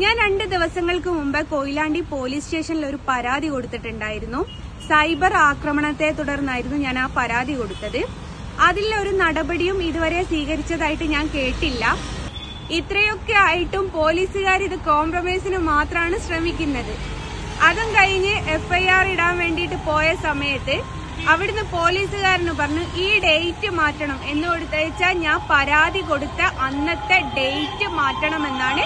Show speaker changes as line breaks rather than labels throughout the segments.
ഞാൻ രണ്ട് ദിവസങ്ങൾക്ക് മുമ്പ് കൊയിലാണ്ടി പോലീസ് സ്റ്റേഷനിൽ ഒരു പരാതി കൊടുത്തിട്ടുണ്ടായിരുന്നു സൈബർ ആക്രമണത്തെ തുടർന്നായിരുന്നു ഞാൻ ആ പരാതി കൊടുത്തത് അതിൽ ഒരു നടപടിയും ഇതുവരെ സ്വീകരിച്ചതായിട്ട് ഞാൻ കേട്ടില്ല ഇത്രയൊക്കെ ആയിട്ടും പോലീസുകാർ ഇത് കോംപ്രമൈസിന് മാത്രമാണ് ശ്രമിക്കുന്നത് അതും കഴിഞ്ഞ് എഫ്ഐആർ ഇടാൻ വേണ്ടിയിട്ട് പോയ സമയത്ത് അവിടുന്ന് പോലീസുകാരന് പറഞ്ഞു ഈ ഡേറ്റ് മാറ്റണം എന്ന് കൊടുത്തയച്ചാൽ ഞാൻ പരാതി കൊടുത്ത അന്നത്തെ ഡേറ്റ് മാറ്റണമെന്നാണ്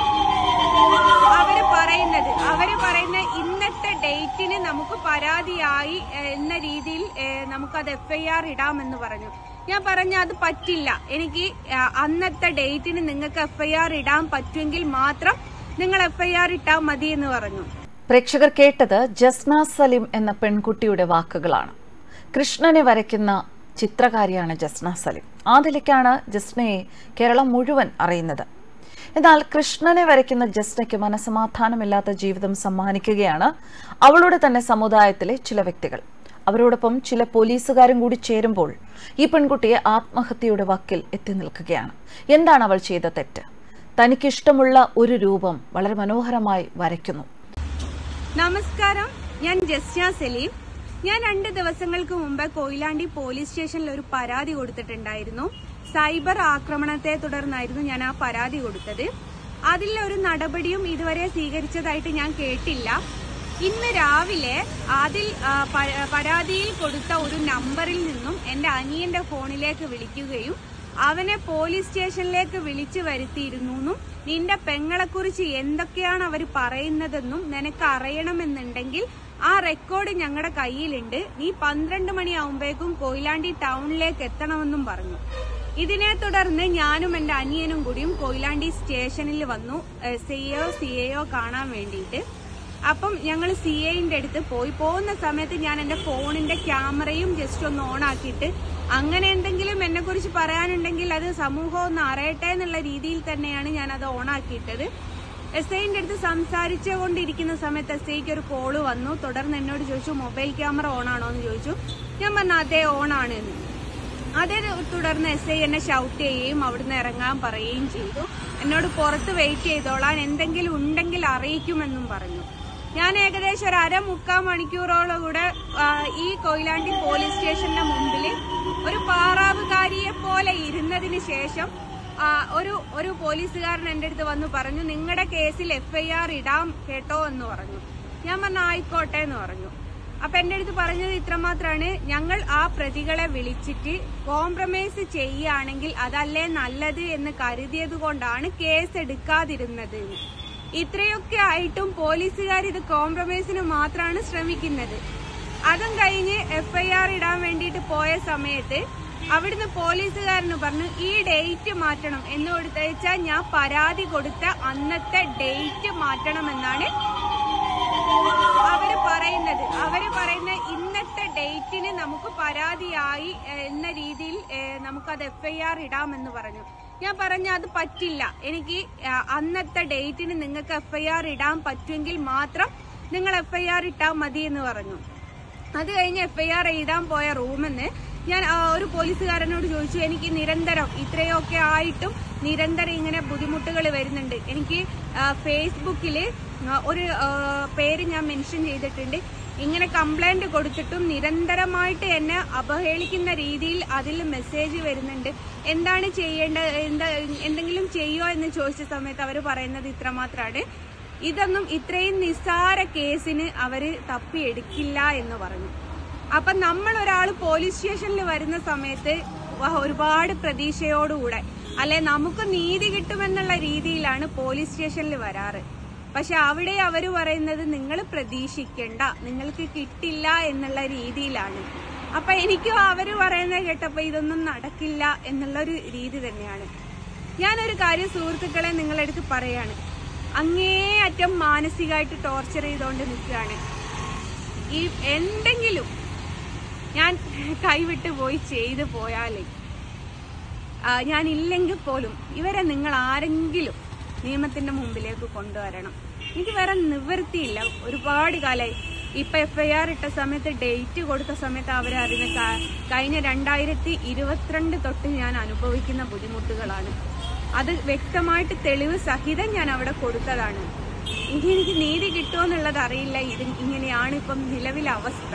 അവര് പറയുന്നത് അവര് പറയുന്ന ഇന്നത്തെ ഡേറ്റിന് നമുക്ക് പരാതിയായി ഏഹ്, എന്ന രീതിയിൽ ഏഹ്, നമുക്കത് എഫ്ഐആർ ഇടാമെന്ന് പറഞ്ഞു ഞാൻ പറഞ്ഞു അത് പറ്റില്ല എനിക്ക് ആ, അന്നത്തെ ഡേറ്റിന് നിങ്ങൾക്ക് എഫ്ഐആർ ഇടാൻ പറ്റുമെങ്കിൽ മാത്രം നിങ്ങൾ എഫ്ഐആർ ഇട്ടാൽ മതി എന്ന് പറഞ്ഞു
പ്രേക്ഷകർ കേട്ടത് ജസ്ന സലിം എന്ന പെൺകുട്ടിയുടെ വാക്കുകളാണ് കൃഷ്ണനെ വരയ്ക്കുന്ന ചിത്രകാരിയാണ് ജസ്ന സലിം ആ നിലയ്ക്കാണ് ജസ്നയെ കേരളം മുഴുവൻ അറിയുന്നത് എന്നാൽ കൃഷ്ണനെ വരയ്ക്കുന്ന ജസ്നയ്ക്ക് മനസമാധാനമില്ലാത്ത ജീവിതം സമ്മാനിക്കുകയാണ് അവളുടെ തന്നെ സമുദായത്തിലെ ചില വ്യക്തികൾ അവരോടൊപ്പം ചില പോലീസുകാരും കൂടി ചേരുമ്പോൾ ഈ പെൺകുട്ടിയെ ആത്മഹത്യയുടെ വക്കിൽ എത്തി നിൽക്കുകയാണ് എന്താണ് അവൾ ചെയ്ത തെറ്റ് തനിക്കിഷ്ടമുള്ള ഒരു രൂപം വളരെ മനോഹരമായി വരയ്ക്കുന്നു
നമസ്കാരം ഞാൻ ജസ്ന സലീം ഞാൻ രണ്ട് ദിവസങ്ങൾക്ക് മുമ്പ് കൊയിലാണ്ടി പോലീസ് സ്റ്റേഷനിൽ ഒരു പരാതി കൊടുത്തിട്ടുണ്ടായിരുന്നു സൈബർ ആക്രമണത്തെ തുടർന്നായിരുന്നു ഞാൻ ആ പരാതി കൊടുത്തത് അതിൽ ഒരു നടപടിയും ഇതുവരെ സ്വീകരിച്ചതായിട്ട് ഞാൻ കേട്ടില്ല ഇന്ന് രാവിലെ അതിൽ ആ, പ- പരാതിയിൽ കൊടുത്ത ഒരു നമ്പറിൽ നിന്നും എന്റെ അനിയന്റെ ഫോണിലേക്ക് വിളിക്കുകയും അവനെ പോലീസ് സ്റ്റേഷനിലേക്ക് വിളിച്ചു വരുത്തിയിരുന്നു എന്നും നിന്റെ പെങ്ങളെക്കുറിച്ച് എന്തൊക്കെയാണ് അവർ പറയുന്നതെന്നും നിനക്ക് അറിയണമെന്നുണ്ടെങ്കിൽ ആ റെക്കോർഡ് ഞങ്ങളുടെ കയ്യിലുണ്ട് നീ പന്ത്രണ്ട് മണിയാവുമ്പോഴേക്കും കൊയിലാണ്ടി ടൗണിലേക്ക് എത്തണമെന്നും പറഞ്ഞു ഇതിനെ തുടർന്ന് ഞാനും എന്റെ അനിയനും കൂടിയും കൊയിലാണ്ടി സ്റ്റേഷനിൽ വന്നു സി എയോ സി എയോ കാണാൻ വേണ്ടിയിട്ട് അപ്പം ഞങ്ങൾ സി ഐന്റെ അടുത്ത് പോയി പോകുന്ന സമയത്ത് ഞാൻ എന്റെ ഫോണിന്റെ ക്യാമറയും ജസ്റ്റ് ഒന്ന് ഓൺ ആക്കിയിട്ട് അങ്ങനെ എന്തെങ്കിലും എന്നെ കുറിച്ച് പറയാനുണ്ടെങ്കിൽ അത് സമൂഹം ഒന്ന് അറിയട്ടെ എന്നുള്ള രീതിയിൽ തന്നെയാണ് ഞാൻ അത് ഓൺ ആക്കിയിട്ടത് എസ് ഐന്റെ അടുത്ത് സംസാരിച്ചുകൊണ്ടിരിക്കുന്ന സമയത്ത് എസ് ഐക്ക് ഒരു കോള് വന്നു തുടർന്ന് എന്നോട് ചോദിച്ചു മൊബൈൽ ക്യാമറ ഓൺ ആണോ എന്ന് ചോദിച്ചു ഞാൻ പറഞ്ഞു അതെ ഓൺ ആണ് എന്ന് അതേ തുടർന്ന് എസ് ഐ എന്നെ ഷൗട്ട് ചെയ്യുകയും അവിടുന്ന് ഇറങ്ങാൻ പറയുകയും ചെയ്തു എന്നോട് പുറത്ത് വെയിറ്റ് ചെയ്തോളാൻ എന്തെങ്കിലും ഉണ്ടെങ്കിൽ അറിയിക്കുമെന്നും പറഞ്ഞു ഞാൻ ഏകദേശം ഒരു അര മുക്കാൽ മണിക്കൂറോളം കൂടെ ആ, ഈ കൊയിലാണ്ടി പോലീസ് സ്റ്റേഷന്റെ മുമ്പിൽ ഒരു പാറാവുകാരിയെ പോലെ ഇരുന്നതിന് ശേഷം ആ, ഒരു ഒരു പോലീസുകാരൻ എന്റെ അടുത്ത് വന്നു പറഞ്ഞു നിങ്ങളുടെ കേസിൽ എഫ്ഐആർ ഇടാം കേട്ടോ എന്ന് പറഞ്ഞു ഞാൻ പറഞ്ഞു ആയിക്കോട്ടെ എന്ന് പറഞ്ഞു അപ്പൊ എന്റെ അടുത്ത് പറഞ്ഞത് ഇത്രമാത്രമാണ് ഞങ്ങൾ ആ പ്രതികളെ വിളിച്ചിട്ട് കോംപ്രമൈസ് ചെയ്യുകയാണെങ്കിൽ അതല്ലേ നല്ലത് എന്ന് കരുതിയത് കൊണ്ടാണ് കേസ് എടുക്കാതിരുന്നത് എന്ന്. ഇത്രയൊക്കെ ആയിട്ടും പോലീസുകാർ ഇത് കോംപ്രമൈസിന് മാത്രമാണ് ശ്രമിക്കുന്നത് അതും കഴിഞ്ഞ് എഫ്ഐആർ ഇടാൻ വേണ്ടിയിട്ട് പോയ സമയത്ത് അവിടുന്ന് പോലീസുകാരന് പറഞ്ഞു ഈ ഡേറ്റ് മാറ്റണം എന്ന് കൊടുത്തയച്ചാൽ ഞാൻ പരാതി കൊടുത്ത അന്നത്തെ ഡേറ്റ് മാറ്റണമെന്നാണ് അവര് പറയുന്നത് അവര് പറയുന്ന ഇന്നത്തെ ഡേറ്റിന് നമുക്ക് പരാതിയായി ഏഹ്, എന്ന രീതിയിൽ ഏഹ്, നമുക്കത് എഫ്ഐആർ ഇടാമെന്ന് പറഞ്ഞു ഞാൻ പറഞ്ഞു അത് പറ്റില്ല എനിക്ക് ആ, അന്നത്തെ ഡേറ്റിന് നിങ്ങൾക്ക് എഫ്ഐആർ ഇടാൻ പറ്റുമെങ്കിൽ മാത്രം നിങ്ങൾ എഫ്ഐആർ ഇട്ടാൽ മതി എന്ന് പറഞ്ഞു അത് കഴിഞ്ഞ് എഫ്ഐആർ എഴുതാൻ പോയ റൂമിന്ന് ഞാൻ ആ, ഒരു പോലീസുകാരനോട് ചോദിച്ചു എനിക്ക് നിരന്തരം ഇത്രയൊക്കെ ആയിട്ടും നിരന്തരം ഇങ്ങനെ ബുദ്ധിമുട്ടുകൾ വരുന്നുണ്ട് എനിക്ക് ഫേസ്ബുക്കിൽ ഒരു ആ, പേര് ഞാൻ മെൻഷൻ ചെയ്തിട്ടുണ്ട് ഇങ്ങനെ കംപ്ലൈന്റ് കൊടുത്തിട്ടും നിരന്തരമായിട്ട് എന്നെ അപഹേളിക്കുന്ന രീതിയിൽ അതിൽ മെസ്സേജ് വരുന്നുണ്ട് എന്താണ് ചെയ്യേണ്ടത് എന്താ എന്തെങ്കിലും ചെയ്യോ എന്ന് ചോദിച്ച സമയത്ത് അവർ പറയുന്നത് ഇത്രമാത്രമാണ് ഇതൊന്നും ഇത്രയും നിസ്സാര കേസിന് അവര് തപ്പിയെടുക്കില്ല എന്ന് പറഞ്ഞു അപ്പൊ നമ്മൾ ഒരാൾ പോലീസ് സ്റ്റേഷനിൽ വരുന്ന സമയത്ത് വ- ഒരുപാട് പ്രതീക്ഷയോടുകൂടെ അല്ലെ നമുക്ക് നീതി കിട്ടുമെന്നുള്ള രീതിയിലാണ് പോലീസ് സ്റ്റേഷനിൽ വരാറ് പക്ഷെ അവിടെ അവര് പറയുന്നത് നിങ്ങൾ പ്രതീക്ഷിക്കണ്ട നിങ്ങൾക്ക് കിട്ടില്ല എന്നുള്ള രീതിയിലാണ് അപ്പൊ എനിക്കും അവര് പറയുന്നത് കേട്ടപ്പോ ഇതൊന്നും നടക്കില്ല എന്നുള്ള ഒരു രീതി തന്നെയാണ് ഞാനൊരു കാര്യം സുഹൃത്തുക്കളെ നിങ്ങളുടെ അടുത്ത് പറയാണ് അങ്ങേയറ്റം മാനസികമായിട്ട് ടോർച്ചർ ചെയ്തുകൊണ്ട് നിൽക്കുകയാണ് ഈ എന്തെങ്കിലും ഞാൻ കൈവിട്ട് പോയി ചെയ്തു പോയാലേ ആ, ഞാൻ ഇല്ലെങ്കിൽ പോലും ഇവരെ നിങ്ങൾ ആരെങ്കിലും നിയമത്തിന്റെ മുമ്പിലേക്ക് കൊണ്ടുവരണം എനിക്ക് വേറെ നിവൃത്തിയില്ല ഒരുപാട് കാലമായി ഇപ്പൊ എഫ്ഐആർ ഇട്ട സമയത്ത് ഡേറ്റ് കൊടുത്ത സമയത്ത് അവരെ അറിയുന്ന ക- കഴിഞ്ഞ രണ്ടായിരത്തി ഇരുപത്തിരണ്ട് തൊട്ട് ഞാൻ അനുഭവിക്കുന്ന ബുദ്ധിമുട്ടുകളാണ് അത് വ്യക്തമായിട്ട് തെളിവ് സഹിതം ഞാൻ അവിടെ കൊടുത്തതാണ് ഇനി എനിക്ക് നീതി കിട്ടുമോ എന്നുള്ളത് അറിയില്ല ഇത് ഇങ്ങനെയാണ് ഇപ്പം നിലവിലെ അവസ്ഥ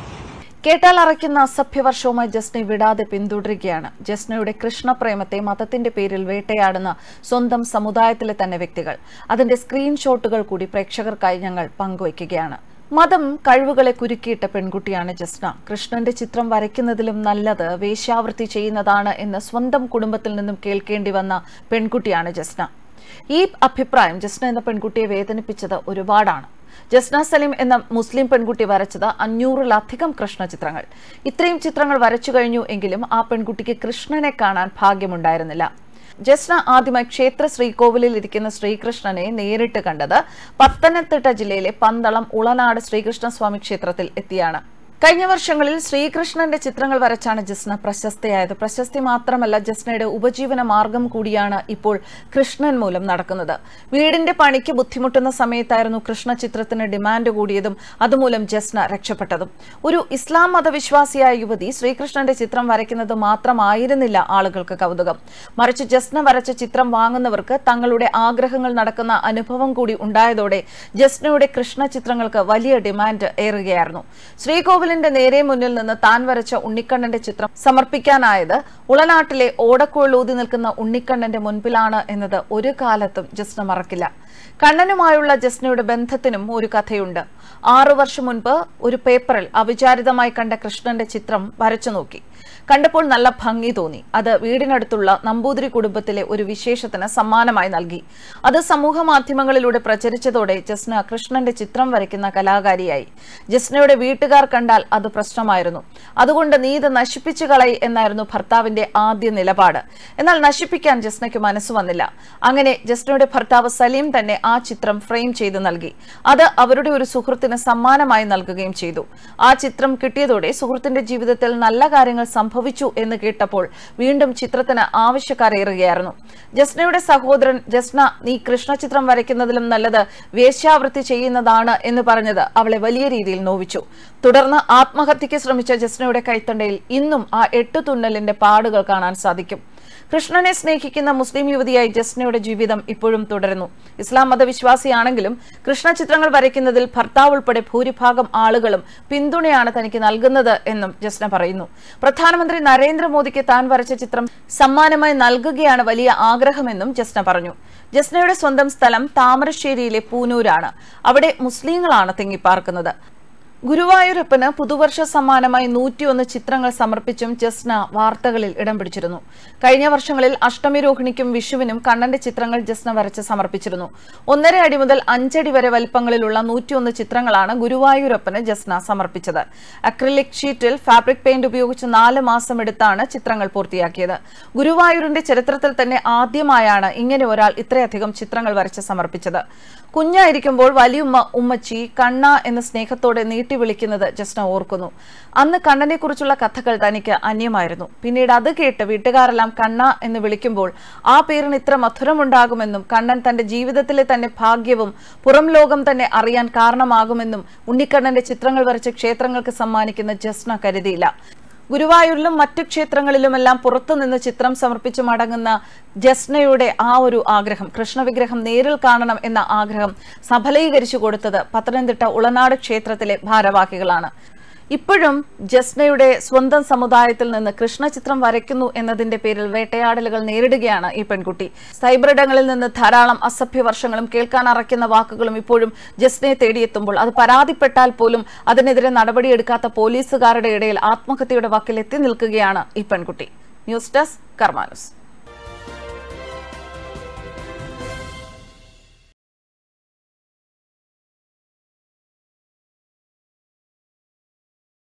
കേട്ടാൽ അറയ്ക്കുന്ന അസഭ്യവർഷവുമായി ജസ്നെ വിടാതെ പിന്തുടരുകയാണ് ജസ്നയുടെ കൃഷ്ണപ്രേമത്തെ മതത്തിന്റെ പേരിൽ വേട്ടയാടുന്ന സ്വന്തം സമുദായത്തിലെ തന്നെ വ്യക്തികൾ അതിന്റെ സ്ക്രീൻഷോട്ടുകൾ കൂടി പ്രേക്ഷകർക്കായി ഞങ്ങൾ പങ്കുവയ്ക്കുകയാണ് മതം കഴിവുകളെ കുരുക്കിയിട്ട പെൺകുട്ടിയാണ് ജസ്ന കൃഷ്ണന്റെ ചിത്രം വരയ്ക്കുന്നതിലും നല്ലത് വേശ്യാവൃത്തി ചെയ്യുന്നതാണ് എന്ന് സ്വന്തം കുടുംബത്തിൽ നിന്നും കേൾക്കേണ്ടി വന്ന പെൺകുട്ടിയാണ് ജസ്ന ഈ അഭിപ്രായം ജസ്ന എന്ന പെൺകുട്ടിയെ വേദനിപ്പിച്ചത് ഒരുപാടാണ് ജസ്ന സലീം എന്ന മുസ്ലിം പെൺകുട്ടി വരച്ചത് അഞ്ഞൂറിലധികം കൃഷ്ണ ചിത്രങ്ങൾ ഇത്രയും ചിത്രങ്ങൾ വരച്ചു കഴിഞ്ഞു എങ്കിലും ആ പെൺകുട്ടിക്ക് കൃഷ്ണനെ കാണാൻ ഭാഗ്യമുണ്ടായിരുന്നില്ല ജസ്ന ആദ്യമായി ക്ഷേത്ര ശ്രീകോവിലിൽ ഇരിക്കുന്ന ശ്രീകൃഷ്ണനെ നേരിട്ട് കണ്ടത് പത്തനംതിട്ട ജില്ലയിലെ പന്തളം ഉളനാട് ശ്രീകൃഷ്ണസ്വാമി ക്ഷേത്രത്തിൽ എത്തിയാണ് കഴിഞ്ഞ വർഷങ്ങളിൽ ശ്രീകൃഷ്ണന്റെ ചിത്രങ്ങൾ വരച്ചാണ് ജസ്ന പ്രശസ്തയായത് പ്രശസ്തി മാത്രമല്ല ജസ്നയുടെ ഉപജീവന മാർഗം കൂടിയാണ് ഇപ്പോൾ കൃഷ്ണൻ മൂലം നടക്കുന്നത് വീടിന്റെ പണിക്ക് ബുദ്ധിമുട്ടുന്ന സമയത്തായിരുന്നു കൃഷ്ണ ചിത്രത്തിന് ഡിമാൻഡ് കൂടിയതും അതുമൂലം ജസ്ന രക്ഷപ്പെട്ടതും ഒരു ഇസ്ലാം മതവിശ്വാസിയായ യുവതി ശ്രീകൃഷ്ണന്റെ ചിത്രം വരയ്ക്കുന്നത് മാത്രമായിരുന്നില്ല ആളുകൾക്ക് കൗതുകം മറിച്ച് ജസ്ന വരച്ച ചിത്രം വാങ്ങുന്നവർക്ക് തങ്ങളുടെ ആഗ്രഹങ്ങൾ നടക്കുന്ന അനുഭവം കൂടി ഉണ്ടായതോടെ ജസ്നയുടെ കൃഷ്ണ ചിത്രങ്ങൾക്ക് വലിയ ഡിമാൻഡ് ഏറുകയായിരുന്നു ശ്രീകോവിലിന്റെ നേരെ മുന്നിൽ നിന്ന് താൻ വരച്ച ഉണ്ണിക്കണ്ണന്റെ ചിത്രം സമർപ്പിക്കാനായത് ഉളനാട്ടിലെ ഓടക്കുഴലൂതി നിൽക്കുന്ന ഉണ്ണിക്കണ്ണന്റെ മുൻപിലാണ് എന്നത് ഒരു കാലത്തും ജസ്ന മറക്കില്ല കണ്ണനുമായുള്ള ജസ്നയുടെ ബന്ധത്തിനും ഒരു കഥയുണ്ട് ആറു വർഷം മുൻപ് ഒരു പേപ്പറിൽ അവിചാരിതമായി കണ്ട കൃഷ്ണന്റെ ചിത്രം വരച്ചു നോക്കി കണ്ടപ്പോൾ നല്ല ഭംഗി തോന്നി അത് വീടിനടുത്തുള്ള നമ്പൂതിരി കുടുംബത്തിലെ ഒരു വിശേഷത്തിന് സമ്മാനമായി നൽകി അത് സമൂഹ മാധ്യമങ്ങളിലൂടെ പ്രചരിച്ചതോടെ ജസ്ന കൃഷ്ണന്റെ ചിത്രം വരയ്ക്കുന്ന കലാകാരിയായി ജസ്നയുടെ വീട്ടുകാർ കണ്ടാൽ അത് പ്രശ്നമായിരുന്നു അതുകൊണ്ട് നീ ഇത് നശിപ്പിച്ചു കളയി എന്നായിരുന്നു ഭർത്താവിന്റെ ആദ്യ നിലപാട് എന്നാൽ നശിപ്പിക്കാൻ ജസ്നയ്ക്ക് മനസ്സ് വന്നില്ല അങ്ങനെ ജസ്നയുടെ ഭർത്താവ് സലീം തന്നെ ആ ചിത്രം ഫ്രെയിം ചെയ്ത് നൽകി അത് അവരുടെ ഒരു സുഹൃത്തിന് സമ്മാനമായി നൽകുകയും ചെയ്തു ആ ചിത്രം കിട്ടിയതോടെ സുഹൃത്തിന്റെ ജീവിതത്തിൽ നല്ല കാര്യങ്ങൾ സംഭവിച്ചു എന്ന് കേട്ടപ്പോൾ വീണ്ടും ചിത്രത്തിന് ആവശ്യക്കാരേറുകയായിരുന്നു ജസ്നയുടെ സഹോദരൻ ജസ്ന നീ കൃഷ്ണ ചിത്രം വരയ്ക്കുന്നതിലും നല്ലത് വേശ്യാവൃത്തി ചെയ്യുന്നതാണ് എന്ന് പറഞ്ഞത് അവളെ വലിയ രീതിയിൽ നോവിച്ചു തുടർന്ന് ആത്മഹത്യയ്ക്ക് ശ്രമിച്ച ജസ്നയുടെ കൈത്തണ്ടയിൽ ഇന്നും ആ എട്ട് തുന്നലിന്റെ പാടുകൾ കാണാൻ സാധിക്കും കൃഷ്ണനെ സ്നേഹിക്കുന്ന മുസ്ലിം യുവതിയായി ജസ്നയുടെ ജീവിതം ഇപ്പോഴും തുടരുന്നു ഇസ്ലാം മതവിശ്വാസിയാണെങ്കിലും കൃഷ്ണ ചിത്രങ്ങൾ വരയ്ക്കുന്നതിൽ ഭർത്താവ് ഉൾപ്പെടെ ഭൂരിഭാഗം ആളുകളും പിന്തുണയാണ് തനിക്ക് നൽകുന്നത് എന്നും ജസ്ന പറയുന്നു പ്രധാനമന്ത്രി നരേന്ദ്രമോദിക്ക് താൻ വരച്ച ചിത്രം സമ്മാനമായി നൽകുകയാണ് വലിയ ആഗ്രഹമെന്നും ജസ്ന പറഞ്ഞു ജസ്നയുടെ സ്വന്തം സ്ഥലം താമരശ്ശേരിയിലെ പൂനൂരാണ് അവിടെ മുസ്ലിങ്ങളാണ് തിങ്ങിപ്പാർക്കുന്നത് ഗുരുവായൂരപ്പന് പുതുവർഷ സമ്മാനമായി നൂറ്റിയൊന്ന് ചിത്രങ്ങൾ സമർപ്പിച്ചും ജസ്ന വാർത്തകളിൽ ഇടം പിടിച്ചിരുന്നു കഴിഞ്ഞ വർഷങ്ങളിൽ അഷ്ടമി രോഹിണിക്കും വിഷുവിനും കണ്ണന്റെ ചിത്രങ്ങൾ ജസ്ന വരച്ച് സമർപ്പിച്ചിരുന്നു ഒന്നര അടി മുതൽ അഞ്ചടി വരെ വലിപ്പങ്ങളിലുള്ള നൂറ്റിയൊന്ന് ചിത്രങ്ങളാണ് ഗുരുവായൂരപ്പന് ജസ്ന സമർപ്പിച്ചത് അക്രിലിക് ഷീറ്റിൽ ഫാബ്രിക് പെയിന്റ് ഉപയോഗിച്ച് നാല് മാസം എടുത്താണ് ചിത്രങ്ങൾ പൂർത്തിയാക്കിയത് ഗുരുവായൂരിന്റെ ചരിത്രത്തിൽ തന്നെ ആദ്യമായാണ് ഇങ്ങനെ ഒരാൾ ഇത്രയധികം ചിത്രങ്ങൾ വരച്ച് സമർപ്പിച്ചത് കുഞ്ഞായിരിക്കുമ്പോൾ വലിയുമ്മ ഉമ്മച്ചി കണ്ണ എന്ന സ്നേഹത്തോടെ നീട്ടി വിളിക്കുന്നത് ജസ്ന ഓർക്കുന്നു അന്ന് കണ്ണനെ കുറിച്ചുള്ള കഥകൾ തനിക്ക് അന്യമായിരുന്നു പിന്നീട് അത് കേട്ട് വീട്ടുകാരെല്ലാം കണ്ണ എന്ന് വിളിക്കുമ്പോൾ ആ പേരിന് ഇത്ര മധുരമുണ്ടാകുമെന്നും കണ്ണൻ തന്റെ ജീവിതത്തിലെ തന്നെ ഭാഗ്യവും പുറം ലോകം തന്നെ അറിയാൻ കാരണമാകുമെന്നും ഉണ്ണിക്കണ്ണന്റെ ചിത്രങ്ങൾ വരച്ച് ക്ഷേത്രങ്ങൾക്ക് സമ്മാനിക്കുന്ന ജസ്ന കരുതിയില്ല ഗുരുവായൂരിലും മറ്റു ക്ഷേത്രങ്ങളിലുമെല്ലാം പുറത്തുനിന്ന് ചിത്രം സമർപ്പിച്ച് മടങ്ങുന്ന ജസ്നയുടെ ആ ഒരു ആഗ്രഹം കൃഷ്ണവിഗ്രഹം നേരിൽ കാണണം എന്ന ആഗ്രഹം സഫലീകരിച്ചു കൊടുത്തത് പത്തനംതിട്ട ഉളനാട് ക്ഷേത്രത്തിലെ ഭാരവാഹികളാണ് ഇപ്പോഴും ജസ്നയുടെ സ്വന്തം സമുദായത്തിൽ നിന്ന് കൃഷ്ണചിത്രം വരയ്ക്കുന്നു എന്നതിന്റെ പേരിൽ വേട്ടയാടലുകൾ നേരിടുകയാണ് ഈ പെൺകുട്ടി സൈബർ ഇടങ്ങളിൽ നിന്ന് ധാരാളം അസഭ്യ വർഷങ്ങളും കേൾക്കാൻ അറയ്ക്കുന്ന വാക്കുകളും ഇപ്പോഴും ജസ്നയെ തേടിയെത്തുമ്പോൾ അത് പരാതിപ്പെട്ടാൽ പോലും അതിനെതിരെ നടപടിയെടുക്കാത്ത പോലീസുകാരുടെ ഇടയിൽ ആത്മഹത്യയുടെ വക്കിൽ എത്തി നിൽക്കുകയാണ് ഈ പെൺകുട്ടി ന്യൂസ് ഡെസ്ക് കർമാനുസ്